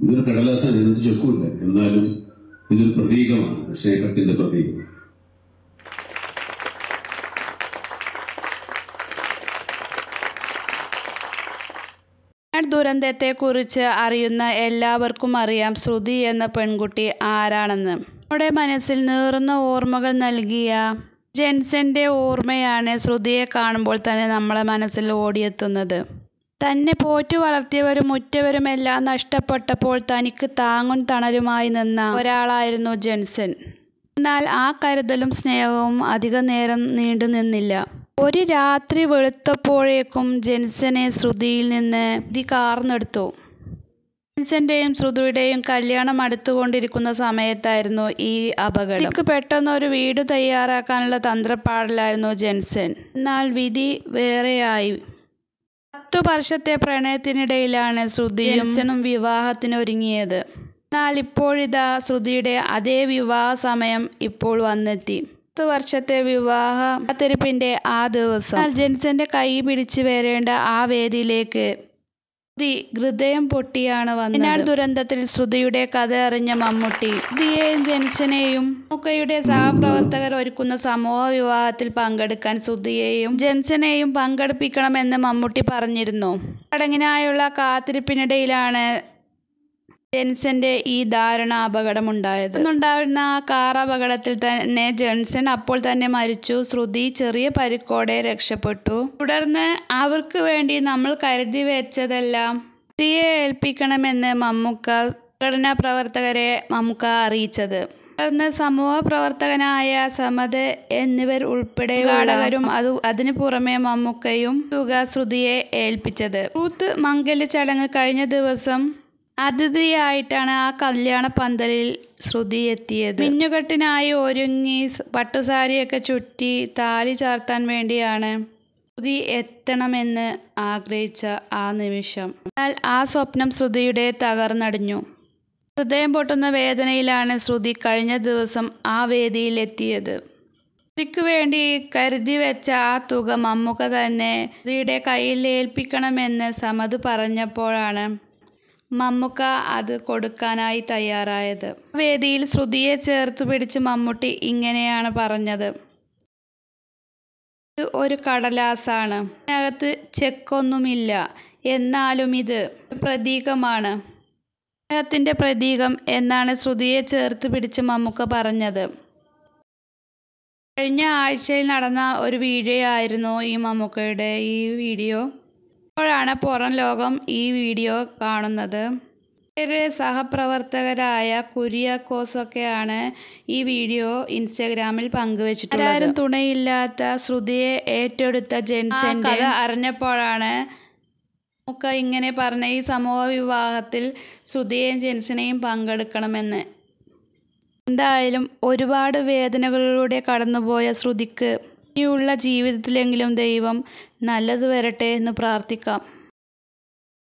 ഇതൊരു കടലാസാണ് ഇതിനകത്ത് ചെക്കുമില്ല എന്നാലും ഇതൊരു പ്രതീകമാണ് സ്നേഹത്തിന്റെ പ്രതീകം വയനാട് ദുരന്തത്തെക്കുറിച്ച് അറിയുന്ന എല്ലാവർക്കും അറിയാം ശ്രുതി എന്ന പെൺകുട്ടി ആരാണെന്ന് നമ്മുടെ മനസ്സിൽ നീറുന്ന ഓർമ്മകൾ നൽകിയ ജെൻസന്റെ ഓർമ്മയാണ് ശ്രുതിയെ കാണുമ്പോൾ തന്നെ നമ്മളെ മനസ്സിൽ ഓടിയെത്തുന്നത് തന്നെ പോറ്റു വളർത്തിയവരും ഉറ്റവരും എല്ലാം നഷ്ടപ്പെട്ടപ്പോൾ തനിക്ക് താങ്ങും തണലുമായി നിന്ന ഒരാളായിരുന്നു ജെൻസൻ എന്നാൽ ആ കരുതലും സ്നേഹവും അധിക നേരം നീണ്ടു നിന്നില്ല ഒരു രാത്രി വെളുത്തപ്പോഴേക്കും ജെൻസനെ ശ്രുതിയിൽ നിന്ന് ഇതി കാർന്നെടുത്തു ജെൻസന്റെയും ശ്രുതിയുടെയും കല്യാണം അടുത്തുകൊണ്ടിരിക്കുന്ന സമയത്തായിരുന്നു ഈ അപകടം ഇതിക്ക് പെട്ടെന്ന് ഒരു വീട് തയ്യാറാക്കാനുള്ള തന്ത്രപ്പാടിലായിരുന്നു ജെൻസൻ എന്നാൽ വിധി വേറെയായി പത്തു വർഷത്തെ പ്രണയത്തിനിടയിലാണ് ശ്രുതിയും ജെൻസനും വിവാഹത്തിന് ഒരുങ്ങിയത് എന്നാൽ ഇപ്പോഴിതാ ശ്രുതിയുടെ അതേ വിവാഹ സമയം ഇപ്പോൾ വന്നെത്തി പത്ത് വർഷത്തെ വിവാഹ കാത്തിരിപ്പിന്റെ ആ ദിവസം എന്നാൽ ജെൻസന്റെ കൈ പിടിച്ച് വരേണ്ട ആ വേദിയിലേക്ക് ശ്രുതി ഹൃദയം പൊട്ടിയാണ് വന്നത് വയനാട് ദുരന്തത്തിൽ ശ്രുതിയുടെ കഥ അറിഞ്ഞ മമ്മൂട്ടി ശ്രുതിയെയും ജെൻസനെയും മുക്കയുടെ സഹപ്രവർത്തകർ ഒരുക്കുന്ന സമൂഹ വിവാഹത്തിൽ പങ്കെടുക്കാൻ ശ്രുതിയെയും ജെൻസനെയും പങ്കെടുപ്പിക്കണമെന്ന് മമ്മൂട്ടി പറഞ്ഞിരുന്നു ചടങ്ങിനായുള്ള കാത്തിരിപ്പിനിടയിലാണ് ജെൻസന്റെ ഈ ദാരുണ അപകടമുണ്ടായത് അന്നുണ്ടായിരുന്ന ആ കാർ അപകടത്തിൽ തന്നെ ജെൻസൺ അപ്പോൾ തന്നെ മരിച്ചു ശ്രുതി ചെറിയ പരിക്കോടെ രക്ഷപ്പെട്ടു തുടർന്ന് അവർക്ക് വേണ്ടി നമ്മൾ കരുതി വെച്ചതെല്ലാം ശ്രുതിയെ ഏൽപ്പിക്കണമെന്ന് മമ്മൂക്ക സംഘടനാ പ്രവർത്തകരെ മമ്മൂക്ക അറിയിച്ചത് തുടർന്ന് സമൂഹ പ്രവർത്തകനായ സമത് എന്നിവർ ഉൾപ്പെടെ ഘടകരും അത് അതിനു പുറമെ മമ്മൂക്കയും തുക ശ്രുതിയെ ഏൽപ്പിച്ചത് റൂത്ത് മംഗല്യ ചടങ്ങ് കഴിഞ്ഞ ദിവസം അതിഥിയായിട്ടാണ് ആ കല്യാണ പന്തലിൽ ശ്രുതി എത്തിയത് മിന്നുകെട്ടിനായി ഒരുങ്ങി സ് പട്ടുസാരിയൊക്കെ ചുറ്റി താലി ചാർത്താൻ വേണ്ടിയാണ് ശ്രുതി എത്തണമെന്ന് ആഗ്രഹിച്ച ആ നിമിഷം എന്നാൽ ആ സ്വപ്നം ശ്രുതിയുടെ തകർന്നടിഞ്ഞു ഹൃദയം പൊട്ടുന്ന വേദനയിലാണ് ശ്രുതി കഴിഞ്ഞ ദിവസം ആ വേദിയിൽ എത്തിയത് ശ്രുതിക്ക് വേണ്ടി കരുതി വെച്ച ആ തുക മമ്മുക്ക തന്നെ ശ്രുതിയുടെ കയ്യിൽ ഏൽപ്പിക്കണമെന്ന് സമത് പറഞ്ഞപ്പോഴാണ് മമ്മുക്ക അത് കൊടുക്കാനായി തയ്യാറായത് വേദിയിൽ ശ്രുതിയെ ചേർത്ത് പിടിച്ച് മമ്മൂട്ടി ഇങ്ങനെയാണ് പറഞ്ഞത് ഇത് ഒരു കടലാസാണ് അതിനകത്ത് ചെക്കൊന്നുമില്ല എന്നാലും ഇത് പ്രതീകമാണ് സ്നേഹത്തിൻ്റെ പ്രതീകം എന്നാണ് ശ്രുതിയെ ചേർത്ത് പിടിച്ച് മമ്മുക്ക പറഞ്ഞത് കഴിഞ്ഞ ആഴ്ചയിൽ നടന്ന ഒരു വീഡിയോ ആയിരുന്നു ഈ മമ്മൂക്കയുടെ ഈ വീഡിയോ ഇപ്പോഴാണ് പുറം ലോകം ഈ വീഡിയോ കാണുന്നത് ഇവരുടെ സഹപ്രവർത്തകരായ കുര്യാക്കോസൊക്കെയാണ് ഈ വീഡിയോ ഇൻസ്റ്റഗ്രാമിൽ പങ്കുവച്ചിട്ടുള്ളത് ആരും തുണയില്ലാത്ത ശ്രുതിയെ ഏറ്റെടുത്ത ജെൻസൻ കഥ അറിഞ്ഞപ്പോഴാണ് നമുക്ക് ഇങ്ങനെ പറഞ്ഞ ഈ സമൂഹ വിവാഹത്തിൽ ശ്രുതിയെയും ജെൻസനെയും പങ്കെടുക്കണമെന്ന് എന്തായാലും ഒരുപാട് വേദനകളിലൂടെ കടന്നുപോയ ശ്രുതിക്ക് ഇനിയുള്ള ജീവിതത്തിലെങ്കിലും ദൈവം നല്ലത് വരട്ടെ എന്ന് പ്രാർത്ഥിക്കാം